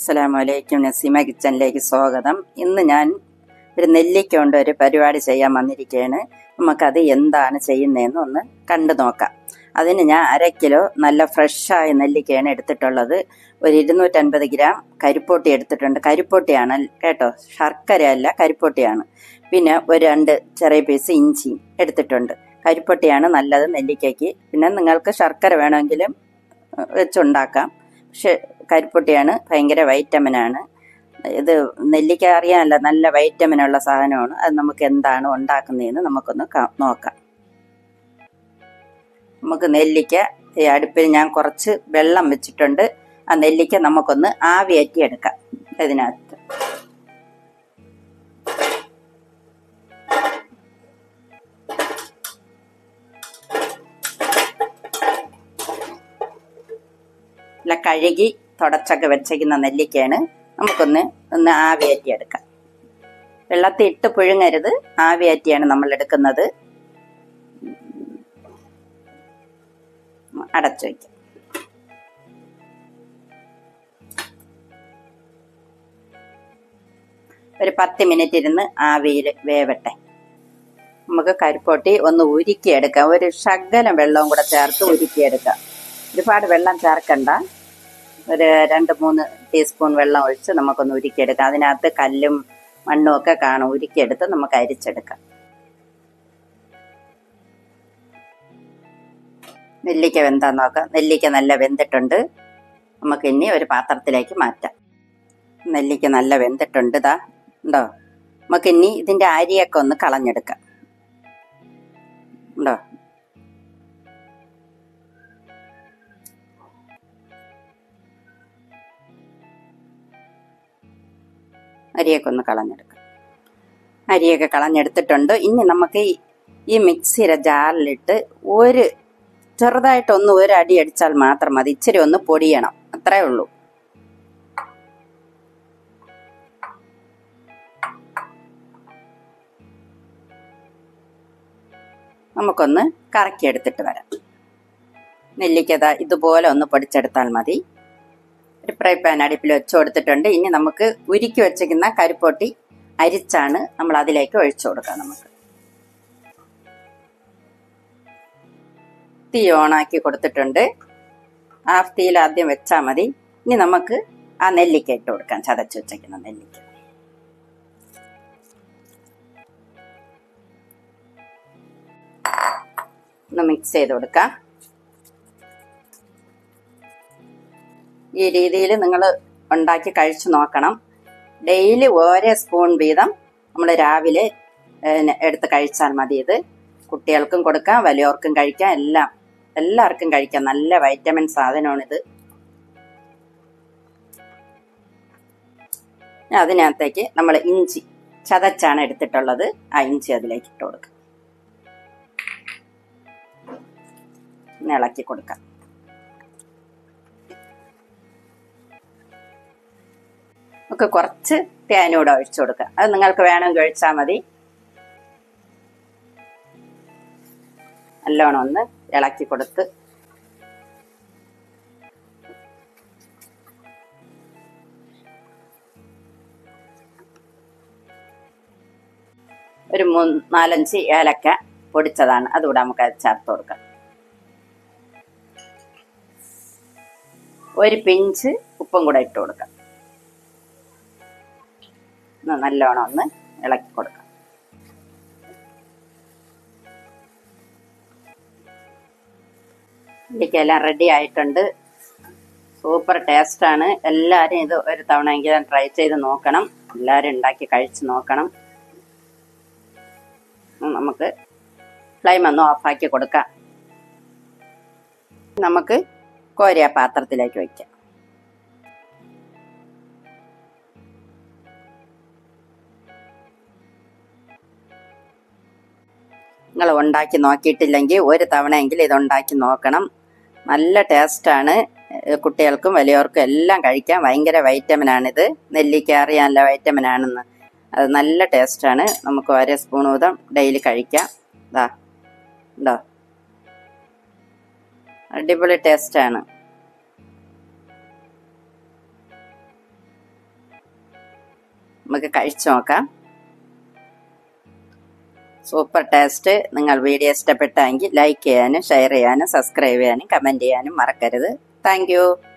അസ്സലാമു അലൈക്കും നസീമ കിച്ചണിലേക്ക് സ്വാഗതം ഇന്ന് ഞാൻ ഒരു നെല്ലിക്ക കൊണ്ട് ഒരു പരിപാടി ചെയ്യാൻ വന്നിരിക്കുകയാണ് നമുക്കത് എന്താണ് ചെയ്യുന്നതെന്ന് ഒന്ന് കണ്ടു നോക്കാം അതിന് ഞാൻ അര കിലോ നല്ല ഫ്രഷായ നെല്ലിക്കയാണ് എടുത്തിട്ടുള്ളത് ഒരു ഇരുന്നൂറ്റൻപത് ഗ്രാം കരിപ്പോട്ടി എടുത്തിട്ടുണ്ട് കരിപ്പോട്ടിയാണ് കേട്ടോ ശർക്കര അല്ല കരിപ്പോട്ടിയാണ് പിന്നെ ഒരു രണ്ട് ചെറിയ പീസ് ഇഞ്ചിയും എടുത്തിട്ടുണ്ട് കരിപ്പൊട്ടിയാണ് നല്ലത് നെല്ലിക്കയ്ക്ക് പിന്നെ നിങ്ങൾക്ക് ശർക്കര വേണമെങ്കിലും ഏഹ്, വെച്ചുണ്ടാക്കാം പക്ഷെ കരിപ്പൊട്ടിയാണ് ഭയങ്കര വൈറ്റമിനാണ് ഇത് നെല്ലിക്ക അറിയാമല്ല നല്ല വൈറ്റമിനുള്ള സാധനമാണ് അത് നമുക്ക് എന്താണ് ഉണ്ടാക്കുന്നതെന്ന് നമുക്കൊന്ന് ക- നോക്കാം നമുക്ക് നെല്ലിക്ക ഈ അടുപ്പിൽ ഞാൻ കുറച്ച് വെള്ളം വെച്ചിട്ടുണ്ട് ആ നെല്ലിക്ക നമുക്കൊന്ന് ആവിയേറ്റി എടുക്കാം ഇതിനകത്ത് നല്ല കഴുകി തുടച്ചൊക്കെ വെച്ചേക്കുന്ന നെല്ലിക്കയാണ് നമുക്കൊന്ന് ഒന്ന് ആവിയേറ്റി എടുക്കാം വെള്ളത്തിൽ ഇട്ട് പുഴുങ്ങരുത് ആവിയേറ്റിയാണ് നമ്മൾ എടുക്കുന്നത് അടച്ചു വയ്ക്കാം ഒരു പത്ത് മിനിറ്റ് ഇരുന്ന് ആവിയിൽ വേവട്ടെ നമുക്ക് കരിപ്പോട്ടി ഒന്ന് ഉരുക്കിയെടുക്കാം ഒരു ശകലം വെള്ളവും കൂടെ ചേർത്ത് ഉരുക്കിയെടുക്കാം ഒരുപാട് വെള്ളം ചേർക്കണ്ട ഒരു രണ്ട് മൂന്ന് ടീസ്പൂൺ വെള്ളം ഒഴിച്ച് നമുക്കൊന്ന് ഉരുക്കിയെടുക്കാം അതിനകത്ത് കല്ലും മണ്ണും ഒക്കെ കാണും ഉരുക്കിയെടുത്ത് നമുക്ക് അരിച്ചെടുക്കാം നെല്ലിക്ക വെന്താന്ന് നോക്കാം നെല്ലിക്ക നല്ല വെന്തിട്ടുണ്ട് നമുക്ക് ഇനി ഒരു പാത്രത്തിലേക്ക് മാറ്റാം നെല്ലിക്ക നല്ല വെന്തിട്ടുണ്ട് ഇതാ ഉണ്ടോ നമുക്ക് ഇനി ഇതിന്റെ അരിയൊക്കെ ഒന്ന് കളഞ്ഞെടുക്കാം ഉണ്ടോ അരിയൊക്കെ ഒന്ന് കളഞ്ഞെടുക്കാം അരിയൊക്കെ കളഞ്ഞെടുത്തിട്ടുണ്ട് ഇനി നമുക്ക് ഈ- ഈ മിക്സിയുടെ ജാറിലിട്ട് ഒരു ചെറുതായിട്ടൊന്ന് ഒരു അടി അടിച്ചാൽ മാത്രം മതി ഇച്ചിരി ഒന്ന് പൊടിയണം അത്രേ ഉള്ളൂ നമുക്കൊന്ന് കറക്കി എടുത്തിട്ട് വരാം നെല്ലിക്കത ഇതുപോലെ ഒന്ന് പൊടിച്ചെടുത്താൽ മതി ഒരു ഫ്രൈ പാൻ അടുപ്പിൽ വെച്ച് കൊടുത്തിട്ടുണ്ട് ഇനി നമുക്ക് ഉരുക്കി വെച്ചിരിക്കുന്ന കരിപ്പൊട്ടി അരിച്ചാണ് നമ്മൾ അതിലേക്ക് ഒഴിച്ചു കൊടുക്കുക നമുക്ക് തീ ഓണാക്കി കൊടുത്തിട്ടുണ്ട് ഹാഫ് തീയിൽ ആദ്യം വെച്ചാൽ മതി ഇനി നമുക്ക് ആ നെല്ലിക്ക ഇട്ട് കൊടുക്കാം ചതച്ച് വെച്ചേക്കുന്ന നെല്ലിക്ക ഒന്ന് മിക്സ് ചെയ്ത് കൊടുക്കാം ഈ രീതിയിൽ നിങ്ങൾ ഉണ്ടാക്കി കഴിച്ചു നോക്കണം ഡെയിലി ഓരോ സ്പൂൺ വീതം നമ്മൾ രാവിലെ ഏഹ്, എടുത്ത് കഴിച്ചാൽ മതി ഇത് കുട്ടികൾക്കും കൊടുക്കാം വലിയവർക്കും കഴിക്കാം എല്ലാം എല്ലാവർക്കും കഴിക്കാം നല്ല വൈറ്റമിൻ സാധനമാണിത് അതിനകത്തേക്ക് നമ്മൾ ഇഞ്ചി ചതച്ചാണ് എടുത്തിട്ടുള്ളത് ആ ഇഞ്ചി അതിലേക്ക് ഇട്ട് കൊടുക്കാം ഒന്ന് ഇളക്കി കൊടുക്കാം നമുക്ക് കുറച്ച് തേനൂടെ ഒഴിച്ചു കൊടുക്കാം അത് നിങ്ങൾക്ക് വേണമെങ്കിൽ ഒഴിച്ചാൽ മതി നല്ലോണം ഒന്ന് ഇളക്കി കൊടുത്ത് ഒരു മൂന്ന് നാലഞ്ച് ഏലക്ക പൊടിച്ചതാണ് അതുകൂടെ നമുക്ക് അത് ചേർത്ത് കൊടുക്കാം ഒരു പിഞ്ച് ഉപ്പും കൂടെ ഇട്ട് കൊടുക്കാം ഒന്ന് നല്ലോണം ഒന്ന് ഇളക്കി കൊടുക്കാം ഇതിലേക്കെല്ലാം റെഡി ആയിട്ടുണ്ട് സൂപ്പർ ടേസ്റ്റ് ആണ് എല്ലാവരും ഇത് ഒരു തവണ എങ്കിലും ട്രൈ ചെയ്ത് നോക്കണം എല്ലാവരും ഉണ്ടാക്കി കഴിച്ച് നോക്കണം ഉം, നമുക്ക് ഫ്ലെയിം ഒന്ന് ഓഫാക്കി കൊടുക്കാം നമുക്ക് കോരിയ പാത്രത്തിലേക്ക് വയ്ക്കാം നിങ്ങൾ ഉണ്ടാക്കി നോക്കിയിട്ടില്ലെങ്കിൽ ഒരു തവണയെങ്കിലും ഇത് ഉണ്ടാക്കി നോക്കണം നല്ല ടേസ്റ്റാണ് കുട്ടികൾക്കും വലിയവർക്കും എല്ലാം കഴിക്കാം ഭയങ്കര വൈറ്റമിനാണിത് നെല്ലിക്ക അറിയാമല്ല വൈറ്റമിനാണെന്ന് അത് നല്ല ടേസ്റ്റാണ് നമുക്ക് ഓരോ സ്പൂൺ വീതം ഡെയിലി കഴിക്കാം ഇതാ ഉണ്ടോ അടിപൊളി ടേസ്റ്റാണ് നമുക്ക് കഴിച്ചു നോക്കാം സൂപ്പർ ടേസ്റ്റ് നിങ്ങൾ വീഡിയോ ഇഷ്ടപ്പെട്ടെങ്കിൽ ലൈക്ക് ചെയ്യാനും ഷെയർ ചെയ്യാനും സബ്സ്ക്രൈബ് ചെയ്യാനും കമൻറ്റ് ചെയ്യാനും മറക്കരുത് താങ്ക്